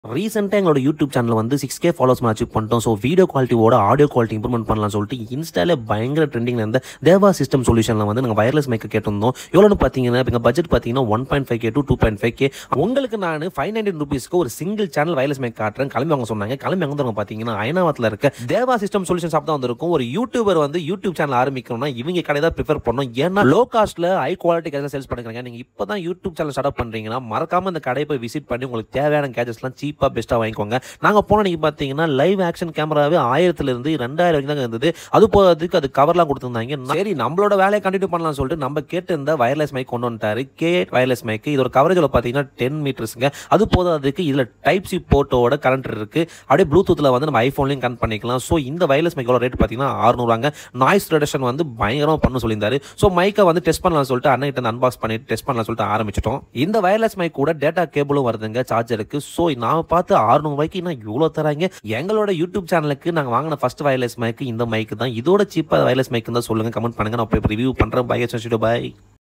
ரீசெண்டாக எங்களோட YouTube channel வந்து சிக்ஸ் கே ஃபாலோஸ் அச்சீவ் பண்ணிட்டோம் ஸோ வீடியோ குவாலிட்டியோட ஆடியோ குவாலிட்டி இம்ப்ரூவ்மெண்ட் பண்ணலாம் சொல்லிட்டு இன்ஸ்டாலே பயங்கர ட்ரெண்டிங்கில் இருந்த தேவா சிஸ்டம் சொல்யூஷனில் வந்து நாங்கள் வயர்லெஸ் மைக்கு கேட்டிருந்தோம் எவ்வளோன்னு பார்த்தீங்கன்னா இப்போ எங்கள் பட்ஜெட் பார்த்தீங்கன்னா one point five K two two point five K உங்களுக்கு நான் ஃபைவ் நைன்டீன் ருபீஸ்க்கு ஒரு சிங்கிள் சேனல் வயர்லெஸ் மைக் காட்டுறேன் கிளம்பி அவங்க சொன்னாங்க கிளம்பி அங்கே வந்து பார்த்தீங்கன்னா அயனாவத்தில் இருக்க தேவா சிஸ்டம் சொல்யூஷன் ஷாப் தான் வந்திருக்கும் ஒரு யூடியூபர் வந்து யூடியூப் சேனல் ஆரம்பிக்கணும்னா இவங்க கடை தான் ப்ரிஃபர் பண்ணணும் ஏன்னா லோ காஸ்ட்டில் ஹை குவாலிட்டி கேஜெட் சேல்ஸ் பண்ணுறாங்க நீங்கள் இப்போ தான் யூடியூப் சேனல் ஸ்டார்ட் பண்ணுறீங்கன்னா மறக்காம இந்த கடையை போய் விசிட் பண்ணி உங்களுக்கு தேவையான கேஜெட்ஸ்லாம் சீப்பாக பெஸ்ட்டாக வாங்கிக்கோங்க நாங்கள் போன நீங்கள் பார்த்தீங்கன்னா லைவ் ஆக்ஷன் கேமராவே ஆயிரத்துலேருந்து ரெண்டாயிரம் வரைக்கும் தான் இருந்தது அது போகிறதுக்கு அது கவர்லாம் கொடுத்துருந்தாங்க சரி நம்மளோட வேலையை கண்டினியூ பண்ணலாம் சொல்லிட்டு நம்ம கேட்டு இருந்த வயர்லெஸ் மைக் கொண்டு வந்துட்டாரு கே வயர்லெஸ் மைக் இதோட கவரேஜில் பார்த்தீங்கன்னா டென் மீட்டர்ஸுங்க அது போதாதுக்கு இதில் டைப் சி போர்ட்டோட கரண்ட் இருக்கு அப்படியே ப்ளூடூத்தில் வந்து நம்ம ஐஃபோன்லையும் கனெக்ட் பண்ணிக்கலாம் ஸோ இந்த வயர்லெஸ் மைக்கோட ரேட் பார்த்தீங்கன்னா அறுநூறுவாங்க நாய்ஸ் ரிடக்ஷன் வந்து பயங்கரமாக பண்ண சொல்லியிருந்தாரு ஸோ மைக்கை வந்து டெஸ்ட் பண்ணலாம் சொல்லிட்டு அன்னைக்கு அன்பாக்ஸ் பண்ணிட்டு டெஸ்ட் பண்ணலாம் சொல்லிட்டு ஆரம்பிச்சிட்டோம் இந்த வயர்லெஸ் மைக் கூட டேட்டா கேபிளும் வருதுங்க சார்ஜருக்கு ஸோ நான் பார்த்து அறுநூறு ரூபாய்க்கு இன்னும் இவ்வளோ தராங்க எங்களோட யூடியூப் சேனலுக்கு நாங்கள் வாங்கின ஃபர்ஸ்ட் வயர்லெஸ் மைக்கு இந்த மைக்கு தான் இதோட சீப்பாக வயர்லெஸ் மைக்கு தான் சொல்லுங்க கமெண்ட் பண்ணுங்க நான் போய் ரிவ்யூ பண்ணுறேன் பை பாய்